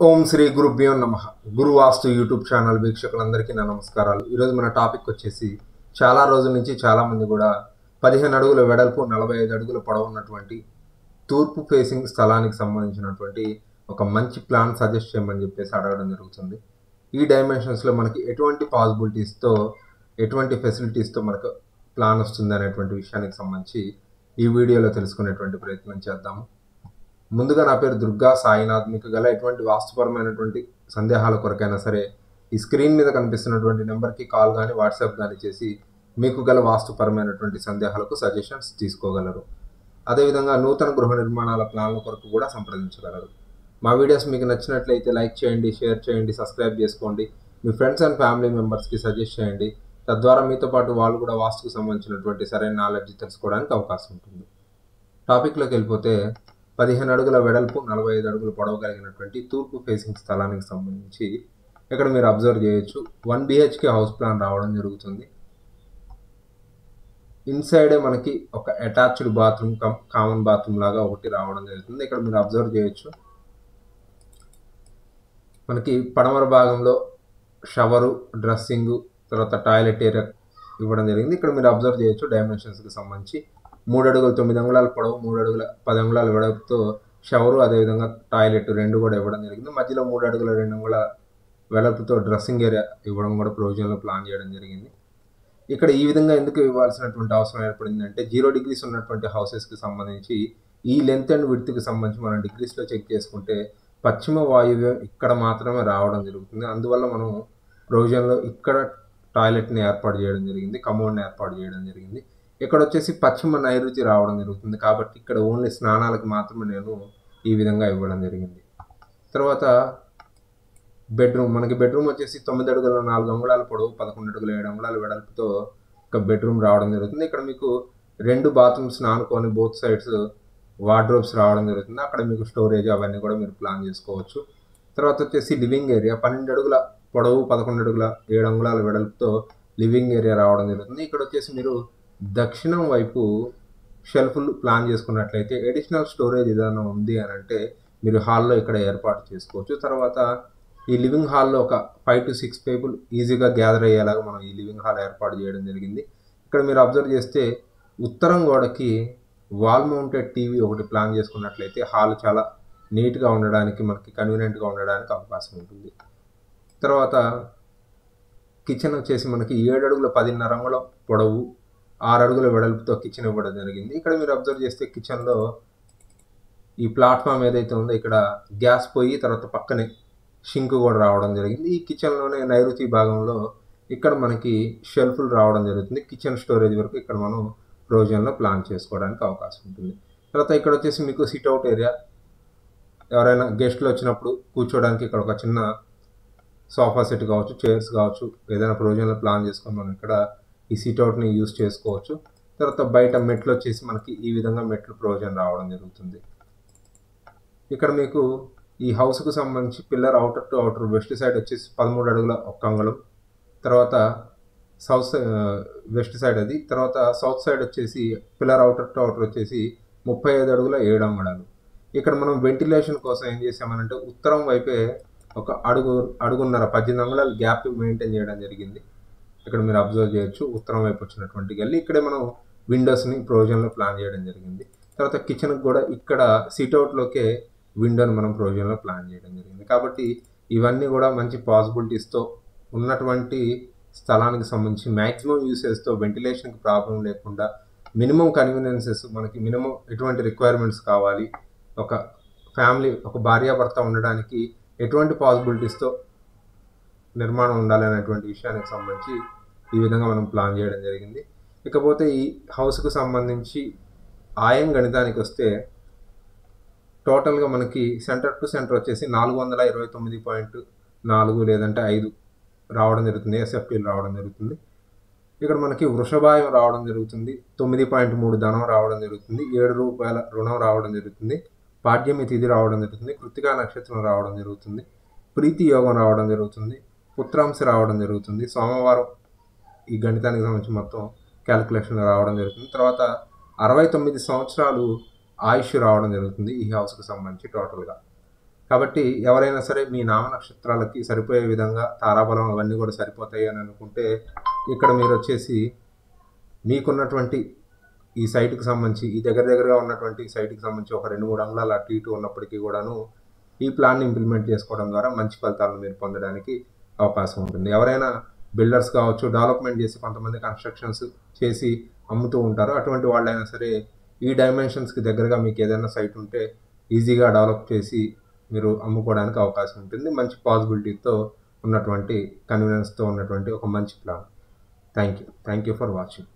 ఓం శ్రీ గురుభ్యో నమ గురు వాస్తు YouTube channel వీక్షకులందరికీ నా నమస్కారాలు ఈరోజు మన టాపిక్ వచ్చేసి చాలా రోజుల నుంచి చాలామంది కూడా పదిహేను అడుగుల వెడల్పు నలభై ఐదు అడుగుల పొడవు ఉన్నటువంటి తూర్పు ఫేసింగ్ స్థలానికి సంబంధించినటువంటి ఒక మంచి ప్లాన్ సజెస్ట్ చేయమని చెప్పేసి అడగడం జరుగుతుంది ఈ డైమెన్షన్స్లో మనకి ఎటువంటి పాసిబిలిటీస్తో ఎటువంటి ఫెసిలిటీస్తో మనకు ప్లాన్ వస్తుంది అనేటువంటి విషయానికి సంబంధించి ఈ వీడియోలో తెలుసుకునేటువంటి ప్రయత్నం చేద్దాము ముందుగా నా పేరు దుర్గా సాయినాథ్ మీకు గల ఎటువంటి వాస్తుపరమైనటువంటి సందేహాల కొరకైనా సరే ఈ స్క్రీన్ మీద కనిపిస్తున్నటువంటి నెంబర్కి కాల్ కానీ వాట్సాప్ కానీ చేసి మీకు గల వాస్తుపరమైనటువంటి సందేహాలకు సజెషన్స్ తీసుకోగలరు అదేవిధంగా నూతన గృహ నిర్మాణాల ప్లాన్ల కొరకు కూడా సంప్రదించగలరు మా వీడియోస్ మీకు నచ్చినట్లయితే లైక్ చేయండి షేర్ చేయండి సబ్స్క్రైబ్ చేసుకోండి మీ ఫ్రెండ్స్ అండ్ ఫ్యామిలీ మెంబర్స్కి సజెస్ట్ చేయండి తద్వారా మీతో పాటు వాళ్ళు కూడా వాస్తుకు సంబంధించినటువంటి సరైన నాలెడ్జ్ తెలుసుకోవడానికి అవకాశం ఉంటుంది టాపిక్లోకి వెళ్ళిపోతే పదిహేను అడుగుల వెడల్పు నలభై ఐదు అడుగుల పొడవు కలిగినటువంటి తూర్పు ఫేసింగ్ స్థలానికి సంబంధించి ఇక్కడ మీరు అబ్జర్వ్ చేయొచ్చు వన్ బిహెచ్కే హౌస్ ప్లాన్ రావడం జరుగుతుంది ఇన్సైడే మనకి ఒక attached bathroom come common bathroom లాగా ఒకటి రావడం జరుగుతుంది ఇక్కడ మీరు అబ్జర్వ్ చేయొచ్చు మనకి పడమర భాగంలో షవరు డ్రెస్సింగ్ తర్వాత టాయిలెట్ ఏరియా ఇవ్వడం జరిగింది ఇక్కడ మీరు అబ్జర్వ్ చేయొచ్చు డైమెన్షన్స్కి సంబంధించి మూడు అడుగులు తొమ్మిది అంగుళాల పొడవు మూడు అడుగుల పది అంగుళాల వెడల్పుతో షవరు అదేవిధంగా టాయిలెట్ రెండు కూడా ఇవ్వడం జరిగింది మధ్యలో మూడు అడుగుల రెండు అంగుళాల వెడల్పుతో డ్రెస్సింగ్ ఏరియా ఇవ్వడం కూడా ప్రొవిజన్లో ప్లాన్ చేయడం జరిగింది ఇక్కడ ఈ విధంగా ఎందుకు ఇవ్వాల్సినటువంటి అవసరం ఏర్పడింది అంటే జీరో డిగ్రీస్ ఉన్నటువంటి హౌసెస్కి సంబంధించి ఈ లెంత్ అండ్ విడ్త్కి సంబంధించి మనం డిగ్రీస్లో చెక్ చేసుకుంటే పశ్చిమ వాయువ్యం ఇక్కడ మాత్రమే రావడం జరుగుతుంది అందువల్ల మనం ప్రొవిజన్లో ఇక్కడ టాయిలెట్ని ఏర్పాటు చేయడం జరిగింది కమోడ్ని ఏర్పాటు చేయడం జరిగింది ఇక్కడ వచ్చేసి పశ్చిమ నైరుతి రావడం జరుగుతుంది కాబట్టి ఇక్కడ ఓన్లీ స్నానాలకు మాత్రమే నేను ఈ విధంగా ఇవ్వడం జరిగింది తర్వాత బెడ్రూమ్ మనకి బెడ్రూమ్ వచ్చేసి తొమ్మిది అడుగుల నాలుగు అంగుళాల పొడవు పదకొండు అడుగుల ఏడు అంగుళాల వెడల్పుతో ఒక బెడ్రూమ్ రావడం జరుగుతుంది ఇక్కడ మీకు రెండు బాత్రూమ్స్ నానుకొని బోత్ సైడ్స్ వార్డ్రోబ్స్ రావడం జరుగుతుంది అక్కడ మీకు స్టోరేజ్ అవన్నీ కూడా మీరు ప్లాన్ చేసుకోవచ్చు తర్వాత వచ్చేసి లివింగ్ ఏరియా పన్నెండు అడుగుల పొడవు పదకొండు అడుగుల ఏడు అంగుళాల వెడల్పుతో లివింగ్ ఏరియా రావడం జరుగుతుంది ఇక్కడ వచ్చేసి మీరు దక్షిణం వైపు షెల్ఫ్లు ప్లాన్ చేసుకున్నట్లయితే ఎడిషనల్ స్టోరేజ్ ఏదైనా ఉంది అని అంటే మీరు హాల్లో ఇక్కడ ఏర్పాటు చేసుకోవచ్చు తర్వాత ఈ లివింగ్ హాల్లో ఒక ఫైవ్ టు సిక్స్ పీపుల్ ఈజీగా గ్యాదర్ అయ్యేలాగా మనం ఈ లివింగ్ హాల్ ఏర్పాటు చేయడం జరిగింది ఇక్కడ మీరు అబ్జర్వ్ చేస్తే ఉత్తరం గోడకి వాల్ మౌంటెడ్ టీవీ ఒకటి ప్లాన్ చేసుకున్నట్లయితే హాల్ చాలా నీట్గా ఉండడానికి మనకి కన్వీనియంట్గా ఉండడానికి అవకాశం ఉంటుంది తర్వాత కిచెన్ వచ్చేసి మనకి ఏడు అడుగుల పదిన్నర అంగుళ పొడవు ఆరు అడుగుల వెడల్పుతో కిచెన్ ఇవ్వడం జరిగింది ఇక్కడ మీరు అబ్జర్వ్ చేస్తే కిచెన్లో ఈ ప్లాట్ఫామ్ ఏదైతే ఉందో ఇక్కడ గ్యాస్ పోయి తర్వాత పక్కనే షింక్ కూడా రావడం జరిగింది ఈ కిచెన్లోనే నైరుతి భాగంలో ఇక్కడ మనకి షెల్ఫ్లు రావడం జరుగుతుంది కిచెన్ స్టోరేజ్ వరకు ఇక్కడ మనం ప్రొవిజన్లో ప్లాన్ చేసుకోవడానికి అవకాశం ఉంటుంది తర్వాత ఇక్కడ వచ్చేసి మీకు సిట్అవుట్ ఏరియా ఎవరైనా గెస్ట్లు వచ్చినప్పుడు కూర్చోవడానికి ఇక్కడ ఒక చిన్న సోఫా సెట్ కావచ్చు చైర్స్ కావచ్చు ఏదైనా ప్రొవిజన్లో ప్లాన్ చేసుకొని మనం ఇక్కడ ఈ సిట్అవుట్ని యూస్ చేసుకోవచ్చు తర్వాత బయట మెట్లు వచ్చేసి మనకి ఈ విధంగా మెట్లు ప్రొవిజన్ రావడం జరుగుతుంది ఇక్కడ మీకు ఈ హౌస్కు సంబంధించి pillar outer to outer west side వచ్చేసి పదమూడు అడుగుల ఒక్క అంగుళం తర్వాత సౌత్ సైడ్ వెస్ట్ సైడ్ అది తర్వాత సౌత్ సైడ్ వచ్చేసి పిల్లర్ అవుటర్ టు అవుటర్ వచ్చేసి ముప్పై ఐదు అడుగుల ఏడు అంగుళాలు ఇక్కడ మనం వెంటిలేషన్ కోసం ఏం చేసామనంటే ఉత్తరం వైపే ఒక అడుగు అడుగున్నర పద్దెనిమిది అంగుళాల గ్యాప్ మెయింటైన్ చేయడం జరిగింది ఇక్కడ మీరు అబ్జర్వ్ చేయొచ్చు ఉత్తరం వైపు వచ్చినటువంటి గల్లి ఇక్కడే మనం విండోస్ని ప్రొవిజన్లో ప్లాన్ చేయడం జరిగింది తర్వాత కిచెన్కి కూడా ఇక్కడ సిట్అవుట్లోకే విండోని మనం ప్రొవిజన్లో ప్లాన్ చేయడం జరిగింది కాబట్టి ఇవన్నీ కూడా మంచి పాసిబిలిటీస్తో ఉన్నటువంటి స్థలానికి సంబంధించి మ్యాక్సిమం యూసేజ్తో వెంటిలేషన్కి ప్రాబ్లం లేకుండా మినిమం కన్వీనియన్సెస్ మనకి మినిమం ఎటువంటి రిక్వైర్మెంట్స్ కావాలి ఒక ఫ్యామిలీ ఒక భార్యాభర్త ఉండడానికి ఎటువంటి పాసిబిలిటీస్తో నిర్మాణం ఉండాలి అనేటువంటి విషయానికి సంబంధించి ఈ విధంగా మనం ప్లాన్ చేయడం జరిగింది ఇకపోతే ఈ హౌస్కు సంబంధించి ఆయం గణితానికి వస్తే టోటల్గా మనకి సెంటర్ టు సెంటర్ వచ్చేసి నాలుగు వందల ఇరవై తొమ్మిది పాయింట్ నాలుగు లేదంటే ఐదు రావడం జరుగుతుంది ఎస్ఎఫ్టీలు రావడం జరుగుతుంది ఇక్కడ మనకి వృషభాయం రావడం జరుగుతుంది తొమ్మిది పాయింట్ మూడు ధనం రావడం జరుగుతుంది ఏడు రూపాయల రుణం రావడం జరుగుతుంది పాడ్యమి తిథి రావడం జరుగుతుంది కృతికా నక్షత్రం రావడం జరుగుతుంది ప్రీతి యోగం రావడం జరుగుతుంది పుత్రాంశ రావడం జరుగుతుంది సోమవారం ఈ గణితానికి సంబంధించి మొత్తం క్యాలిక్యులేషన్ రావడం జరుగుతుంది తర్వాత అరవై తొమ్మిది సంవత్సరాలు ఆయుష్ రావడం జరుగుతుంది ఈ హౌస్కి సంబంధించి టోటల్గా కాబట్టి ఎవరైనా సరే మీ నామ నక్షత్రాలకి సరిపోయే విధంగా తారాబలం అవన్నీ కూడా సరిపోతాయి అని అనుకుంటే ఇక్కడ మీరు వచ్చేసి మీకున్నటువంటి ఈ సైట్కి సంబంధించి ఈ దగ్గర దగ్గరగా ఉన్నటువంటి సైట్కి సంబంధించి ఒక రెండు మూడు అంగుళాలు అటు ఇటు ఉన్నప్పటికీ కూడాను ఈ ప్లాన్ని ఇంప్లిమెంట్ చేసుకోవడం ద్వారా మంచి ఫలితాలను మీరు పొందడానికి అవకాశం ఉంటుంది ఎవరైనా బిల్డర్స్ కావచ్చు డెవలప్మెంట్ చేసి కొంతమంది కన్స్ట్రక్షన్స్ చేసి అమ్ముతూ ఉంటారు అటువంటి వాళ్ళైనా సరే ఈ డైమెన్షన్స్కి దగ్గరగా మీకు ఏదైనా సైట్ ఉంటే ఈజీగా డెవలప్ చేసి మీరు అమ్ముకోవడానికి అవకాశం ఉంటుంది మంచి పాసిబిలిటీతో ఉన్నటువంటి కన్వీనియన్స్తో ఉన్నటువంటి ఒక మంచి plan thank you thank you for watching